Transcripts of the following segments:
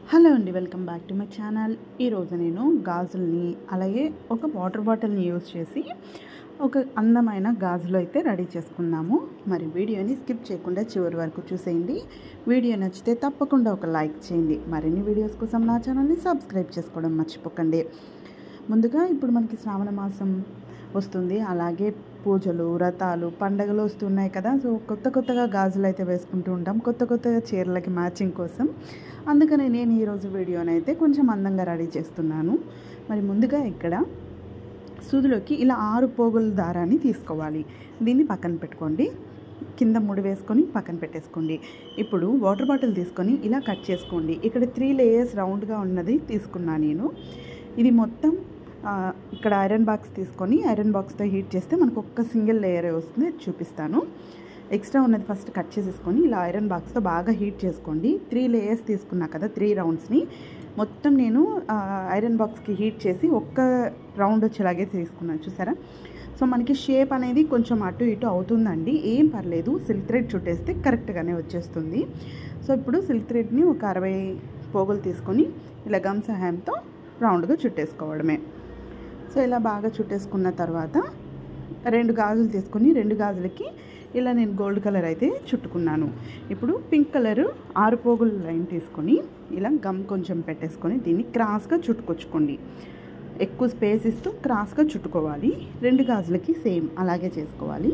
hello అండి welcome back to my channel ఈరోజు నేను గాజుల్ని అలాగే ఒక వాటర్ బాటిల్ని యూజ్ చేసి ఒక అందమైన గాజులు అయితే రెడీ చేసుకుందాము మరి వీడియోని స్కిప్ చేయకుండా చివరి వరకు చూసేయండి వీడియో నచ్చితే తప్పకుండా ఒక లైక్ చేయండి మరిన్ని వీడియోస్ కోసం నా ఛానల్ని సబ్స్క్రైబ్ చేసుకోవడం మర్చిపోకండి ముందుగా ఇప్పుడు మనకి శ్రావణ మాసం వస్తుంది అలాగే పూజలు వ్రతాలు పండగలు వస్తున్నాయి కదా సో కొత్త కొత్తగా గాజులు అయితే వేసుకుంటూ ఉంటాం కొత్త కొత్తగా చీరలకి మ్యాచింగ్ కోసం అందుకని నేను ఈరోజు వీడియోని అయితే కొంచెం అందంగా రెడీ చేస్తున్నాను మరి ముందుగా ఇక్కడ సూదిలోకి ఇలా ఆరు పోగుల దారాన్ని తీసుకోవాలి దీన్ని పక్కన పెట్టుకోండి కింద ముడి వేసుకొని పక్కన పెట్టేసుకోండి ఇప్పుడు వాటర్ బాటిల్ తీసుకొని ఇలా కట్ చేసుకోండి ఇక్కడ త్రీ లేయర్స్ రౌండ్గా ఉన్నది తీసుకున్నా నేను ఇది మొత్తం ఆ, ఇక్కడ ఐరన్ బాక్స్ తీసుకొని ఐరన్ బాక్స్తో హీట్ చేస్తే మనకు ఒక్క సింగిల్ లేయరే వస్తుంది అది చూపిస్తాను ఎక్స్ట్రా ఉన్నది ఫస్ట్ కట్ చేసేసుకొని ఇలా ఐరన్ బాక్స్తో బాగా హీట్ చేసుకోండి త్రీ లేయర్స్ తీసుకున్నా కదా త్రీ రౌండ్స్ని మొత్తం నేను ఆ, ఐరన్ బాక్స్కి హీట్ చేసి ఒక్క రౌండ్ వచ్చేలాగే తీసుకున్నాను చూసారా సో మనకి షేప్ అనేది కొంచెం అటు ఇటు అవుతుందండి ఏం పర్లేదు సిల్క్ థ్రెడ్ చుట్టేస్తే కరెక్ట్గానే వచ్చేస్తుంది సో ఇప్పుడు సిల్క్ థ్రెడ్ని ఒక అరవై పోగులు తీసుకొని ఇలా గమ్ సహాయంతో రౌండ్గా చుట్టేసుకోవడమే సో ఇలా బాగా చుట్టేసుకున్న తర్వాత రెండు గాజులు తీసుకొని రెండు గాజులకి ఇలా నేను గోల్డ్ కలర్ అయితే చుట్టుకున్నాను ఇప్పుడు పింక్ కలర్ ఆరు పోగుల లైన్ తీసుకొని ఇలా గమ్ కొంచెం పెట్టేసుకొని దీన్ని క్రాస్గా చుట్టుకొచ్చుకోండి ఎక్కువ స్పేస్ ఇస్తూ క్రాస్గా చుట్టుకోవాలి రెండు గాజులకి సేమ్ అలాగే చేసుకోవాలి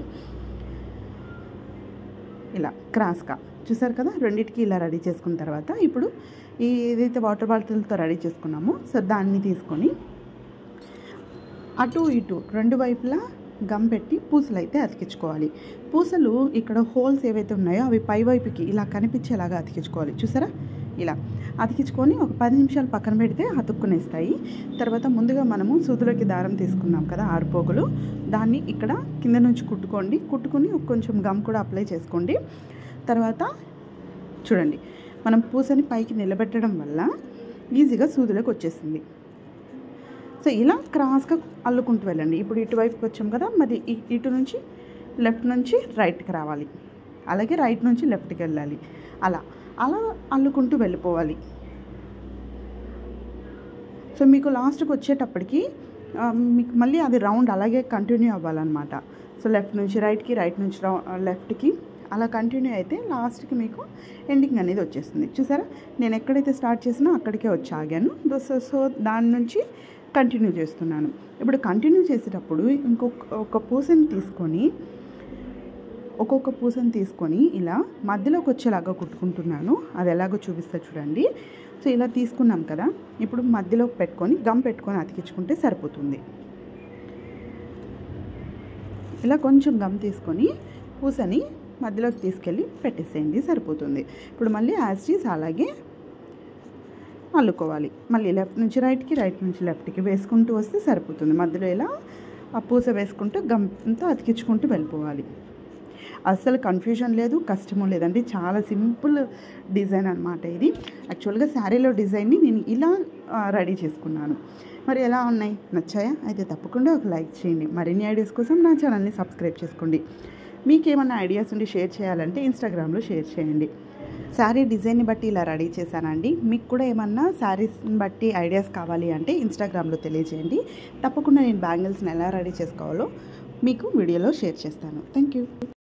ఇలా క్రాస్గా చూసారు కదా రెండింటికి ఇలా రెడీ చేసుకున్న తర్వాత ఇప్పుడు ఈ ఏదైతే వాటర్ బాటిల్తో రెడీ చేసుకున్నామో సో దాన్ని తీసుకొని అటు ఇటు రెండు వైపులా గమ్ పెట్టి పూసలు అయితే అతికించుకోవాలి పూసలు ఇక్కడ హోల్స్ ఏవైతే ఉన్నాయో అవి పై వైపుకి ఇలా కనిపించేలాగా అతికించుకోవాలి చూసారా ఇలా అతికించుకొని ఒక పది నిమిషాలు పక్కన పెడితే అతుక్కునేస్తాయి తర్వాత ముందుగా మనము సూదులోకి దారం తీసుకున్నాం కదా ఆరు పోగులు దాన్ని ఇక్కడ కింద నుంచి కుట్టుకోండి కుట్టుకుని ఒక కొంచెం గమ్ కూడా అప్లై చేసుకోండి తర్వాత చూడండి మనం పూసని పైకి నిలబెట్టడం వల్ల ఈజీగా సూదులోకి వచ్చేసింది సో ఇలా క్రాస్గా అల్లుకుంటూ వెళ్ళండి ఇప్పుడు ఇటువైపుకి వచ్చాం కదా మరి ఇ- ఇటు నుంచి లెఫ్ట్ నుంచి రైట్కి రావాలి అలాగే రైట్ నుంచి లెఫ్ట్కి వెళ్ళాలి అలా అలా అల్లుకుంటూ వెళ్ళిపోవాలి సో మీకు లాస్ట్కి వచ్చేటప్పటికి ఆ, మీకు మళ్ళీ అది రౌండ్ అలాగే కంటిన్యూ అవ్వాలన్నమాట సో లెఫ్ట్ నుంచి రైట్కి రైట్ నుంచి రౌ లెఫ్ట్కి అలా కంటిన్యూ అయితే లాస్ట్కి మీకు ఎండింగ్ అనేది వచ్చేస్తుంది చూసారా నేను ఎక్కడైతే స్టార్ట్ చేసినా అక్కడికే వచ్చి ఆగాను సో సో దాని నుంచి కంటిన్యూ చేస్తున్నాను ఇప్పుడు కంటిన్యూ చేసేటప్పుడు ఇంకొక ఒక పూసని తీసుకొని ఒక్కొక్క పూసని తీసుకొని ఇలా మధ్యలోకి వచ్చేలాగా కుట్టుకుంటున్నాను అది ఎలాగో చూపిస్తా చూడండి సో ఇలా తీసుకున్నాం కదా ఇప్పుడు మధ్యలోకి పెట్టుకొని గమ్ పెట్టుకొని అతికించుకుంటే సరిపోతుంది ఇలా కొంచెం గమ్ తీసుకొని పూసని మధ్యలోకి తీసుకెళ్ళి పెట్టేసేయండి సరిపోతుంది ఇప్పుడు మళ్ళీ యాస్టీస్ అలాగే అల్లుకోవాలి మళ్ళీ లెఫ్ట్ నుంచి రైట్కి రైట్ నుంచి లెఫ్ట్కి వేసుకుంటూ వస్తే సరిపోతుంది మధ్యలో ఇలా ఆ పూస వేసుకుంటూ గమ్తో అతికించుకుంటూ వెళ్ళిపోవాలి అస్సలు కన్ఫ్యూజన్ లేదు కష్టము లేదండి చాలా సింపుల్ డిజైన్ అనమాట ఇది యాక్చువల్గా శారీలో డిజైన్ని నేను ఇలా ఆ, రెడీ చేసుకున్నాను మరి ఎలా ఉన్నాయి నచ్చాయా అయితే తప్పకుండా ఒక లైక్ చేయండి మరిన్ని ఐడియాస్ కోసం నా ఛానల్ని సబ్స్క్రైబ్ చేసుకోండి మీకు ఏమన్నా ఐడియాస్ ఉండి షేర్ చేయాలంటే ఇన్స్టాగ్రామ్లో షేర్ చేయండి శారీ డిజైన్ని బట్టి ఇలా రెడీ చేశానండి మీకు కూడా ఏమన్నా శారీస్ని బట్టి ఐడియాస్ కావాలి అంటే ఇన్స్టాగ్రామ్లో తెలియజేయండి తప్పకుండా నేను బ్యాంగిల్స్ని ఎలా రెడీ చేసుకోవాలో మీకు వీడియోలో షేర్ చేస్తాను థ్యాంక్ యూ